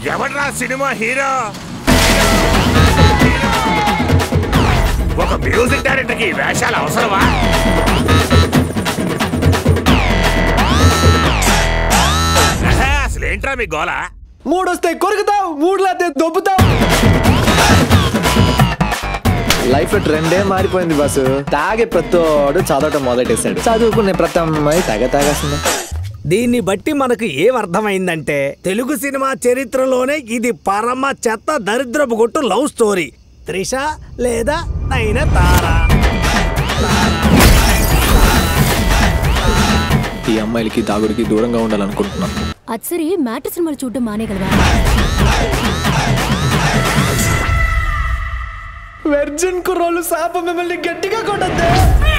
ఎవడ్రా cinema hero ఒక music director కి వేషాలు అవసరమా ఆహా, అసలు ఏంట్రా మీ గోల మూడు వస్తే కొరుకుతావు మూడు లేతే దొబ్బుతావు లైఫ్ లో ట్రెండే మారిపోయింది బస్సు తాగే ప్రతోడు చదవటం మొదలెట్టేశాడు చదువుకునే ప్రతి అమ్మాయి తెగ తాగేస్తుంది దీన్ని బట్టి మనకు ఏమర్థమైందంటే తెలుగు సినిమా చరిత్రలోనే ఇది పరమ చెత్త దరిద్రపు కొట్టు లవ్ స్టోరీ త్రిష లేదా నైన తారా ఈ అమ్మాయిలకి తాగుడికి దూరంగా ఉండాలనుకుంటున్నాను అది సరే మ్యాటర్ సినిమాలు చూడడం మానేగలవా వెర్జిన్ కుర్రోళ్ళు శాప మిమ్మల్ని గట్టిగా కొట్టద్దే